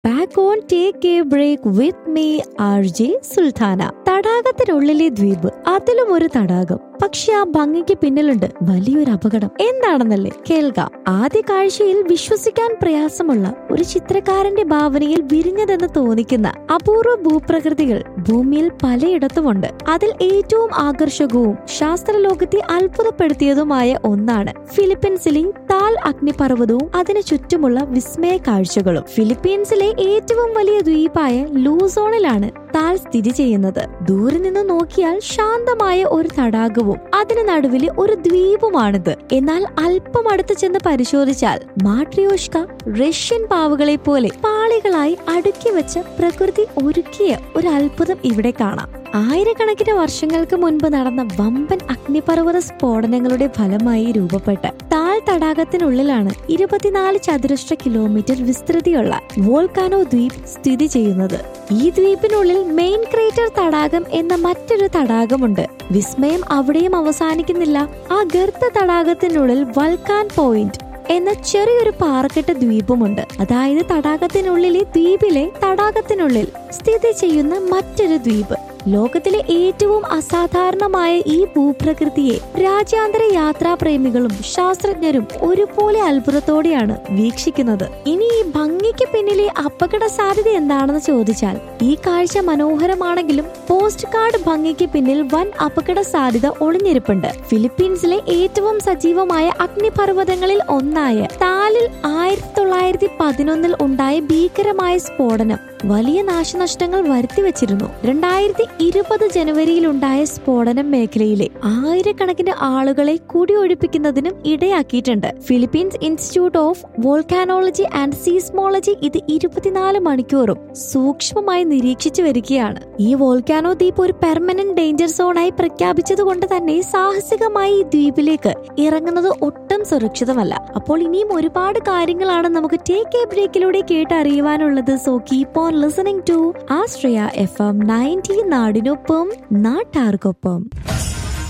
back on take a break with me R J Sultana തടാകത്തിനുള്ളിലെ ദ്വീപ് അതിലും ഒരു തടാകം പക്ഷെ ആ ഭംഗിക്ക് പിന്നിലുണ്ട് വലിയൊരു അപകടം എന്താണെന്നല്ലേ കേൾക്കാം ആദ്യ കാഴ്ചയിൽ വിശ്വസിക്കാൻ പ്രയാസമുള്ള ഒരു ചിത്രകാരന്റെ ഭാവനയിൽ വിരിഞ്ഞതെന്ന് തോന്നിക്കുന്ന അപൂർവ ഭൂപ്രകൃതികൾ ഭൂമിയിൽ പലയിടത്തുമുണ്ട് അതിൽ ഏറ്റവും ആകർഷകവും ശാസ്ത്രലോകത്തെ അത്ഭുതപ്പെടുത്തിയതുമായ ഒന്നാണ് ഫിലിപ്പീൻസിലെ താൽ അഗ്നിപർവ്വതവും അതിനു ചുറ്റുമുള്ള വിസ്മയ കാഴ്ചകളും ഫിലിപ്പീൻസിലെ ഏറ്റവും വലിയ ദ്വീപായ ലൂസോണിലാണ് താൽ സ്ഥിതി ചെയ്യുന്നത് ദൂരെ നിന്ന് നോക്കിയാൽ ശാന്തമായ ഒരു തടാകവും അതിന് നടുവിലെ ഒരു ദ്വീപുമാണിത് എന്നാൽ അല്പം അടുത്ത് ചെന്ന് പരിശോധിച്ചാൽ മാട്രിയോഷ്ക റഷ്യൻ പാവുകളെ പോലെ പാളികളായി അടുക്കി വെച്ച പ്രകൃതി ഒരുക്കിയ ഒരു അത്ഭുതം ഇവിടെ കാണാം ആയിരക്കണക്കിന് വർഷങ്ങൾക്ക് മുൻപ് നടന്ന വമ്പൻ അഗ്നിപർവ്വത സ്ഫോടനങ്ങളുടെ ഫലമായി രൂപപ്പെട്ട താൽ തടാകത്തിനുള്ളിലാണ് ഇരുപത്തിനാല് ചതുരശ്ര കിലോമീറ്റർ വിസ്തൃതിയുള്ള വോൾക്കാനോ ദ്വീപ് സ്ഥിതി ചെയ്യുന്നത് ഈ ദ്വീപിനുള്ളിൽ മെയിൻ ക്രേറ്റർ തടാകം എന്ന മറ്റൊരു തടാകമുണ്ട് വിസ്മയം അവിടെയും അവസാനിക്കുന്നില്ല ആ ഗർത്ത തടാകത്തിനുള്ളിൽ വൾക്കാൻ പോയിന്റ് എന്ന ചെറിയൊരു പാറക്കെട്ട ദ്വീപുമുണ്ട് അതായത് തടാകത്തിനുള്ളിലെ ദ്വീപിലെ തടാകത്തിനുള്ളിൽ സ്ഥിതി ചെയ്യുന്ന മറ്റൊരു ദ്വീപ് ലോകത്തിലെ ഏറ്റവും അസാധാരണമായ ഈ ഭൂപ്രകൃതിയെ രാജ്യാന്തര യാത്രാപ്രേമികളും ശാസ്ത്രജ്ഞരും ഒരുപോലെ അത്ഭുതത്തോടെയാണ് വീക്ഷിക്കുന്നത് ഇനി ഈ ഭംഗിക്ക് പിന്നിലെ അപകട സാധ്യത എന്താണെന്ന് ചോദിച്ചാൽ ഈ കാഴ്ച മനോഹരമാണെങ്കിലും പോസ്റ്റ് കാർഡ് ഭംഗിക്ക് പിന്നിൽ വൻ അപകട സാധ്യത ഒളിഞ്ഞിരിപ്പുണ്ട് ഫിലിപ്പീൻസിലെ ഏറ്റവും സജീവമായ അഗ്നിപർവ്വതങ്ങളിൽ ഒന്നായ താലിൽ ആയിരത്തി തൊള്ളായിരത്തി പതിനൊന്നിൽ ഉണ്ടായ ഭീകരമായ സ്ഫോടനം വലിയ നാശനഷ്ടങ്ങൾ വരുത്തിവെച്ചിരുന്നു രണ്ടായിരത്തി ഇരുപത് ജനുവരിയിൽ ഉണ്ടായ സ്ഫോടനം മേഖലയിലെ ആയിരക്കണക്കിന് ആളുകളെ കുടിയൊഴിപ്പിക്കുന്നതിനും ഇടയാക്കിയിട്ടുണ്ട് Philippines institute of volcanology and seismology ഇത് ഇരുപത്തിനാല് മണിക്കൂറും സൂക്ഷ്മമായി നിരീക്ഷിച്ചു വരികയാണ് ഈ വോൾക്കാനോ ദ്വീപ് ഒരു പെർമനന്റ് ഡേഞ്ചർ സോണായി പ്രഖ്യാപിച്ചത് കൊണ്ട് തന്നെ സാഹസികമായി ഈ ദ്വീപിലേക്ക് ഇറങ്ങുന്നത് ഒട്ടും സുരക്ഷിതമല്ല അപ്പോൾ ഇനിയും ഒരുപാട് കാര്യങ്ങളാണ് നമുക്ക് ടേക്ക് എ ബ്രേക്കിലൂടെ കേട്ടറിയുവാനുള്ളത് so keep on listening to Ashraya F M ninety നാടിനൊപ്പം നാട്ടാർക്കൊപ്പം